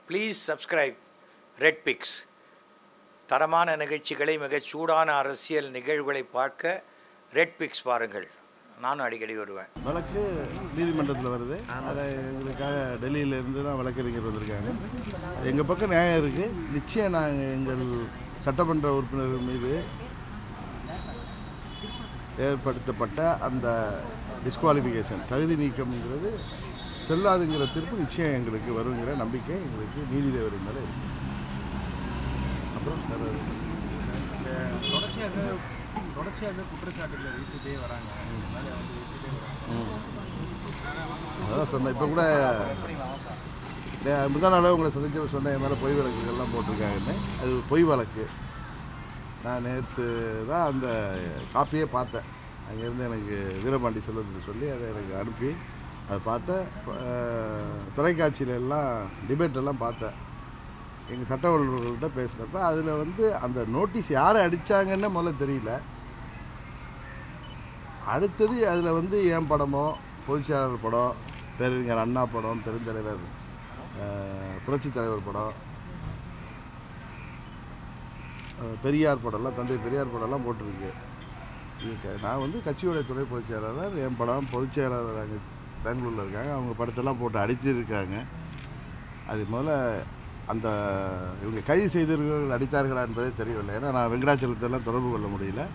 please subscribe red fix தரமான நிகழ்ச்சிகளை மிகச் சூடான அரசியல் நிகழ்வுகளை பார்க்க ரெட் பிக்ஸ் பாருங்கள் நானும் அடிக்கடி வருவேன் வழக்கு நீதிமன்றத்தில் வருது அதை எங்களுக்காக டெல்லியில இருந்து தான் வழக்கறிஞர் வந்திருக்காங்க எங்கள் பக்கம் நியாயம் இருக்குது நிச்சயம் நாங்கள் எங்கள் சட்டமன்ற உறுப்பினர்கள் மீது ஏற்படுத்தப்பட்ட அந்த டிஸ்குவாலிஃபிகேஷன் தகுதி நீக்கம்ங்கிறது செல்லாதுங்கிற தீர்ப்பு நிச்சயம் எங்களுக்கு வருங்கிற நம்பிக்கை எங்களுக்கு நீதிதேவர் மேலே இருக்கு அப்புறம் வேற எதுவும் இந்த தொடர்ச்சியாக தொடர்ச்சியாக குற்றச்சாட்டுகளை வைத்துட்டே வராங்க மேலே வந்து வைத்துட்டே வராங்க அதான் சொன்னேன் இப்போ கூட நே- முந்தா நாளாக உங்களை சந்திச்சு சொன்னேன் என் மேலே பொய் வழக்குகள்லாம் போட்டிருக்காங்கன்னு அது ஒரு பொய் வழக்கு நான் நேற்று தான் அந்த காப்பியே பார்த்தேன் அங்கேருந்து எனக்கு வீரபாண்டி செல்வத்துக்கு சொல்லி அதை எனக்கு அனுப்பி அதை பார்த்தேன் அஹ், தொலைக்காட்சியில எல்லாம் டிபேட் எல்லாம் பார்த்தேன் எங்கள் சட்ட வல்லுநர்கள்ட்ட பேசினப்ப அதில் வந்து அந்த நோட்டீஸ் யார் அடித்தாங்கன்னு முதல்ல தெரியல அடுத்தது அதில் வந்து என் படமோ பொதுச்செயலாளர் படம் பேரறிஞர் அண்ணா படம் பெருந்தலைவர் அஹ், புரட்சித் தலைவர் படம் அஹ், பெரியார் படம்லாம் தந்தை பெரியார் படம்லாம் போட்டிருக்கு இது க- நான் வந்து கட்சியோடைய துணை பொதுச் செயலாளர் என் படம் பொதுச் செயலாளர் அங்கே பெங்களூரில் இருக்காங்க அவங்க படத்தெல்லாம் போட்டு அடித்திருக்காங்க அது முதல்ல அந்த இவங்க கைது செய்தவர்கள் அடித்தார்களா என்பதே தெரியவில்லை ஏன்னா நான் வெங்கடாச்சலத்தெல்லாம் தொடர்பு கொள்ள முடியல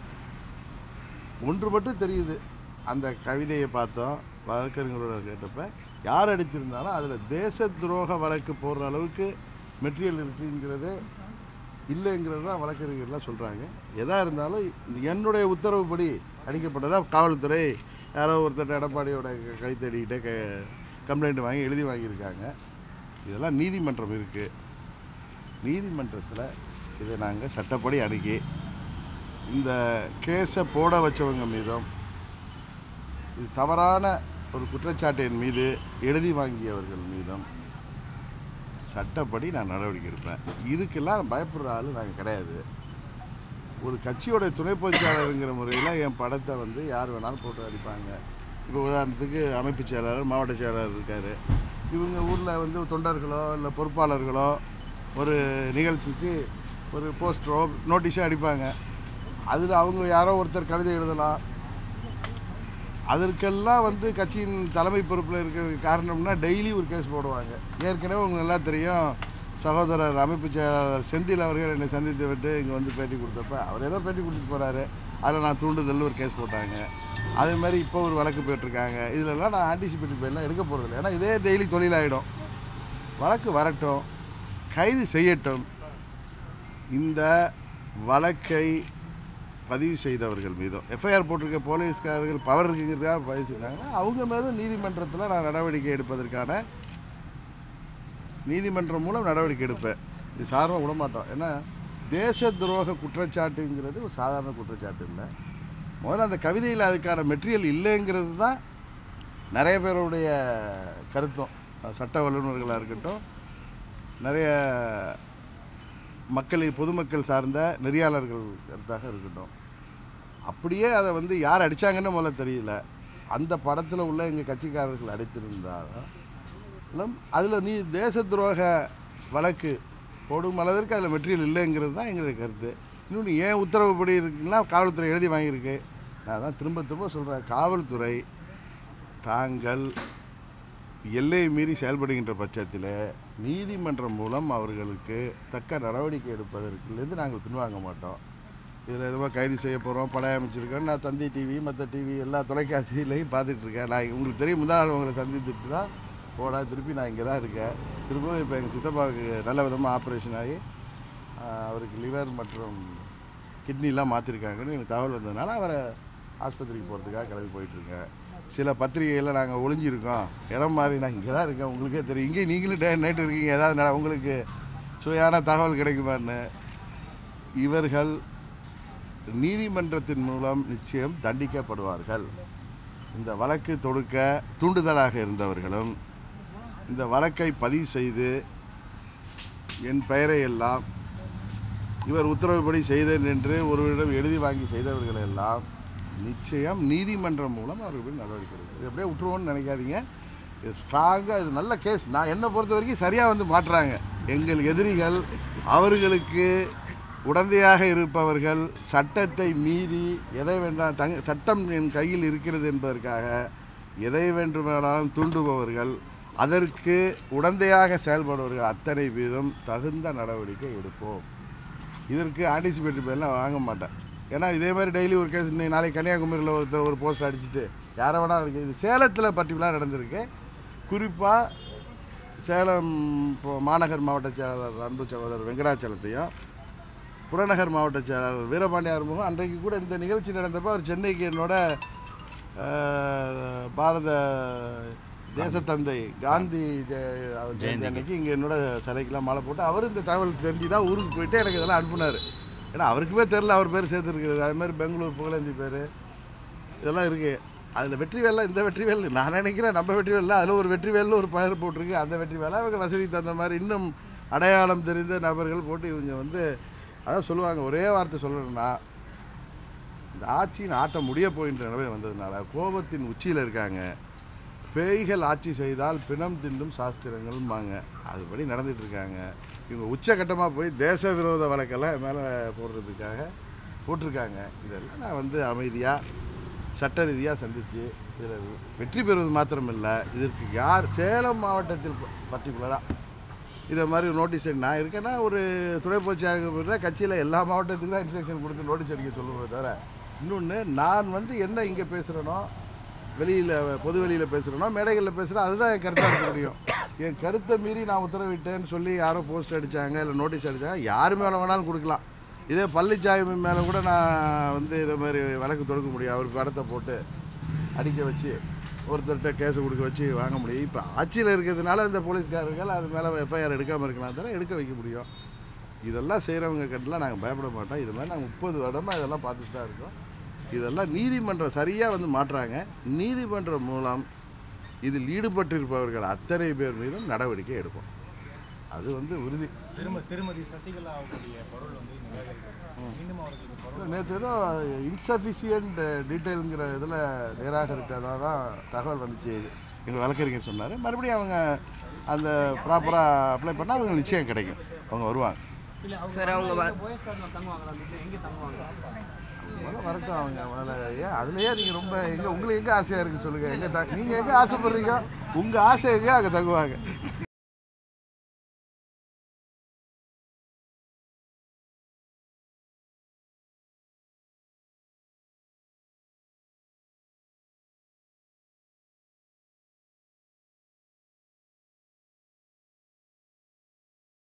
ஒன்று மட்டும் தெரியுது அந்த கவிதையை பார்த்தோம் வழக்கறிஞரோட கேட்டப்ப யார் அடித்திருந்தாலும் அதில் தேச துரோக வழக்கு போடுற அளவுக்கு மெட்டீரியல் இருக்குங்கிறது இல்லைங்கிறது தான் வழக்கறிஞர்லாம் சொல்கிறாங்க எதாக இருந்தாலும் என்னுடைய உத்தரவுப்படி அடிக்கப்பட்டதா காவல்துறை யாரோ ஒருத்தர் எடப்பாடியோட க- கைத்தடிக்கிட்ட க கம்ப்ளைண்ட் வாங்கி எழுதி வாங்கியிருக்காங்க இதெல்லாம் நீதிமன்றம் இருக்குது நீதிமன்றத்தில் இதை நாங்கள் சட்டப்படி அணுகி இந்த கேஸை போட வச்சவங்க மீதும் இது தவறான ஒரு குற்றச்சாட்டின் மீது எழுதி வாங்கியவர்கள் மீதும் சட்டப்படி நான் நடவடிக்கை எடுப்பேன் இதுக்கெல்லாம் பயப்படுற ஆள் நாங்கள் கிடையாது ஒரு கட்சியோட துணை பொதுச்செயலாளருங்கிற முறையில் என் படத்தை வந்து யார் வேணாலும் போட்டு அடிப்பாங்க இப்போ உதாரணத்துக்கு அமைப்பு செயலாளர் மாவட்ட செயலாளர் இருக்கார் இவங்க ஊரில் வந்து தொண்டர்களோ இல்லை பொறுப்பாளர்களோ ஒரு நிகழ்ச்சிக்கு ஒரு போஸ்டரோ நோட்டீஸோ அடிப்பாங்க அதில் அவங்க யாரோ ஒருத்தர் கவிதை எழுதலாம் அதற்கெல்லாம் வந்து கட்சியின் தலைமை பொறுப்பில் இருக்க காரணம்னா டெய்லி ஒரு கேஸ் போடுவாங்க ஏற்கனவே உங்களுக்கு நல்லா தெரியும் சகோதரர் அமைப்பு செயலாளர் செந்தில் அவர்கள் என்னை சந்தித்து விட்டு இங்கே வந்து பேட்டி கொடுத்தப்ப அவர் ஏதோ பேட்டி கொடுத்துட்டு போகிறாரு அதில் நான் தூண்டுதல் ஒரு கேஸ் போட்டாங்க அதே மாதிரி இப்போ ஒரு வழக்கு போயிட்டுருக்காங்க இதிலெல்லாம் நான் ஆன்டிசிபேட்டிவ் பேர்லாம் எடுக்க போகிறதில்ல ஏன்னா இதே டெய்லி தொழிலாயிடும் வழக்கு வரட்டும் கைது செய்யட்டும் இந்த வழக்கை பதிவு செய்தவர்கள் மீதும் எஃப்ஐஆர் போட்டிருக்க போலீஸ்காரர்கள் பவர் இருக்குங்கிறதுக்காக பதிவு செய்தாங்கன்னா அவங்க மீதும் நீதிமன்றத்தில் நான் நடவடிக்கை எடுப்பதற்கான நீதிமன்றம் மூலம் நடவடிக்கை எடுப்பேன் இது சார்பாக விட மாட்டோம் ஏன்னா தேச துரோக குற்றச்சாட்டுங்கிறது ஒரு சாதாரண குற்றச்சாட்டு இல்லை முதல்ல அந்த கவிதையில் அதுக்கான மெட்டீரியல் இல்லைங்கிறது தான் நிறைய பேருடைய கருத்தும் அது சட்ட வல்லுநர்களாக இருக்கட்டும் நிறைய மக்களின் பொதுமக்கள் சார்ந்த நெறியாளர்கள் கருத்தாக இருக்கட்டும் அப்படியே அதை வந்து யார் அடித்தாங்கன்னு முதல்ல தெரியல அந்த படத்தில் உள்ள எங்கள் கட்சிக்காரர்கள் அடித்திருந்தாலும் அதில் நீ தேச துரோக வழக்கு போடும் அளவிற்கு அதில் மெட்டீரியல் இல்லைங்கிறது தான் எங்களுக்கு கருத்து இன்னொன்று ஏன் உத்தரவுப்படி இருக்குன்னா காவல்துறை எழுதி வாங்கியிருக்கு நான் தான் திரும்ப திரும்ப சொல்கிறேன் காவல்துறை தாங்கள் எல்லை மீறி செயல்படுகின்ற பட்சத்தில் நீதிமன்றம் மூலம் அவர்களுக்கு தக்க நடவடிக்கை எடுப்பதற்குலேருந்து நாங்கள் பின்வாங்க மாட்டோம் இதில் எதுவோ கைது செய்ய போகிறோம் படம் அமைச்சிருக்கோம் நான் தந்தி டிவி மற்ற டிவி எல்லா தொலைக்காட்சியிலையும் பார்த்துட்ருக்கேன் நான் உங்களுக்கு தெரியும் முந்தா நாள் உங்களை சந்தித்துட்டு தான் போடா திருப்பி நான் இங்கே தான் இருக்கேன் திரும்பவும் இப்போ எங்கள் சித்தப்பாவுக்கு நல்ல விதமாக ஆப்ரேஷன் ஆகி ஆஹ், அவருக்கு லிவர் மற்றும் கிட்னிலாம் மாற்றிருக்காங்கன்னு எனக்கு தகவல் வந்ததுனால அவரை ஆஸ்பத்திரிக்கு போகிறதுக்காக கிளம்பி போயிட்டுருக்கேன் சில பத்திரிகைகளில் நாங்கள் ஒளிஞ்சிருக்கோம் இடம் மாறி நான் இங்கே தான் இருக்கேன் உங்களுக்கே தெரியும் இங்கே நீங்களும் டே நைட்டு இருக்கீங்க ஏதாவது நட- உங்களுக்கு சுவையான தகவல் கிடைக்குமான்னு இவர்கள் நீதிமன்றத்தின் மூலம் நிச்சயம் தண்டிக்கப்படுவார்கள் இந்த வழக்கு தொடுக்க தூண்டுதலாக இருந்தவர்களும் இந்த வழக்கை பதிவு செய்து என் பெயரை எல்லாம் இவர் உத்தரவுப்படி செய்தேன் என்று ஒருவரிடம் எழுதி வாங்கி செய்தவர்கள் எல்லாம் நிச்சயம் நீதிமன்றம் மூலம் அவர்கள் மீது நடவடிக்கை எடுக்கும் இது எப்படியே விட்டுருவோன்னு நினைக்காதீங்க இது ஸ்ட்ராங்காக இது நல்ல கேஸ் நான் என்னை பொறுத்த வரைக்கும் சரியாக வந்து மாட்டுறாங்க எங்கள் எதிரிகள் அவர்களுக்கு உடந்தையாக இருப்பவர்கள் சட்டத்தை மீறி எதை வேண்டாம் தங் சட்டம் என் கையில் இருக்கிறது என்பதற்காக எதை வேண்டுமானாலும் தூண்டுபவர்கள் அதற்கு உடந்தையாக செயல்படுபவர்கள் அத்தனை வீதம் தகுந்த நடவடிக்கை எடுப்போம் இதற்கு ஆன்டிசிபேட்டரி பேர்லாம் வாங்க மாட்டேன் ஏன்னா இதே மாதிரி டெய்லி ஒரு கேஸ் இன்னைக்கு நாளைக்கு கன்னியாகுமரியில் ஒருத்தர் ஒரு போஸ்ட் அடிச்சுட்டு யாரை வேணா இருக்கு இது சேலத்தில் பர்டிகுலராக நடந்திருக்கு குறிப்பாக சேலம் இப்போ மாநகர் மாவட்ட செயலாளர் அன்பு சகோதரர் வெங்கடாச்சலத்தையும் புறநகர் மாவட்ட செயலாளர் வீரபாண்டி ஆறுமுகம் அன்றைக்கு கூட இந்த நிகழ்ச்சி நடந்தப்போ அவர் சென்னைக்கு என்னோட அஹ், பாரத தேசத்தந்தை காந்தி ஜெ- அவர் ஜெயந்தி அன்னைக்கு இங்கே என்னோட சிலைக்கெல்லாம் மாலை போட்டு அவர் இந்த தகவல் தெரிஞ்சு தான் ஊருக்கு போயிட்டு எனக்கு இதெல்லாம் அனுப்புனார் ஏன்னா அவருக்குமே தெரில அவர் பேர் சேர்த்துருக்குறது அது மாதிரி பெங்களூர் புகழேந்தி பேர் இதெல்லாம் இருக்குது அதில் வெற்றி வேலை இந்த வெற்றி வேலை நான் நினைக்கிறேன் நம்ம வெற்றி வேலை அதில் ஒரு வெற்றி வேலில் ஒரு பெயர் போட்டிருக்கு அந்த வெற்றி வேலை அவங்க வசதி தகுந்த மாதிரி இன்னும் அடையாளம் தெரிந்த நபர்கள் போட்டு இவங்க வந்து அதான் சொல்லுவாங்க ஒரே வார்த்தை சொல்லணும்னா இந்த ஆட்சியின் ஆட்டம் முடிய போகின்ற நிலைமை வந்ததுனால கோபத்தின் உச்சியில் இருக்காங்க பேய்கள் ஆட்சி செய்தால் பிணம் திண்டும் சாஸ்திரங்கள்பாங்க அதுபடி நடந்துட்டு இருக்காங்க இவங்க உச்சகட்டமாக போய் தேச விரோத வழக்கெல்லாம் மேலே போடுறதுக்காக போட்டிருக்காங்க இதெல்லாம் நான் வந்து அமைதியாக சட்ட ரீதியாக சந்தித்து இதில் வெற்றி பெறுவது மாத்திரமில்லை இதற்கு யார் சேலம் மாவட்டத்தில் பர்டிகுலராக இதை மாதிரி நோட்டீஸ் நான் இருக்கேன்னா ஒரு துணை பொதுச்சாளர் கட்சியில் எல்லா மாவட்டத்துக்கும் தான் இன்ஸ்ட்ரக்ஷன் கொடுத்து நோட்டீஸ் அடிக்க சொல்லுவேன் தவிர இன்னொன்று நான் வந்து என்ன இங்கே பேசுகிறேனோ வெளியில் பொது வெளியில் பேசுகிறேனோ மேடைகளில் பேசுகிறேன் அதுதான் என் கருத்தாக இருக்க முடியும் என் கருத்தை மீறி நான் உத்தரவிட்டேன்னு சொல்லி யாரோ போஸ்ட் அடித்தாங்க இல்லை நோட்டீஸ் அடித்தாங்க யார் மேலே வேணாலும் கொடுக்கலாம் இதே பழனிசாமி மேலே கூட நான் வந்து இதை மாதிரி வழக்கு தொடுக்க முடியும் அவர் படத்தை போட்டு அடிக்க வச்சு ஒருத்தர்கிட்ட கேஸ் கொடுக்க வச்சு வாங்க முடியும் இப்போ ஆட்சியில் இருக்கிறதுனால இந்த போலீஸ்காரர்கள் அது மேலே எஃப்ஐஆர் எடுக்காமல் இருக்கலாம் தவிர எடுக்க வைக்க முடியும் இதெல்லாம் செய்கிறவங்க கட்டலாம் நாங்கள் பயப்பட மாட்டோம் இது மாதிரி நாங்கள் முப்பது வருடமாக இதெல்லாம் பார்த்துட்டு தான் இருக்கோம் இதெல்லாம் நீதிமன்றம் சரியாக வந்து மாட்டுறாங்க நீதிமன்றம் மூலம் இதில் ஈடுபட்டிருப்பவர்கள் அத்தனை பேர் மீதும் நடவடிக்கை எடுப்போம் அது வந்து உறுதி திரும்ப திருமதி சசிகலா அவருடைய பொருள் வந்து நிராகரிக்கிறாங்க மீண்டும் அவர்களுக்கு பொருள் நேற்று ஏதோ இன்சஃபிஷியன்ட் டீட்டெயிலுங்கிற இதில் நிராகரித்ததாக தான் தகவல் வந்துச்சு எங்கள் வழக்கறிஞர் சொன்னார் மறுபடியும் அவங்க அந்த ப்ராப்பராக அப்ளை பண்ணால் அவங்க நிச்சயம் கிடைக்கும் அவங்க வருவாங்க சார் அவங்க வ- முதல்ல வரட்டும் அவங்க முதல்ல ஏன் அதுலயே நீங்கள் ரொம்ப எங்கே உங்களுக்கு எங்கே ஆசையாக இருக்குன்னு சொல்லுங்கள் எங்கே த நீங்கள் எங்கே ஆசைப்படுறீங்க உங்கள் ஆசை எங்கே அங்கே தங்குவாங்க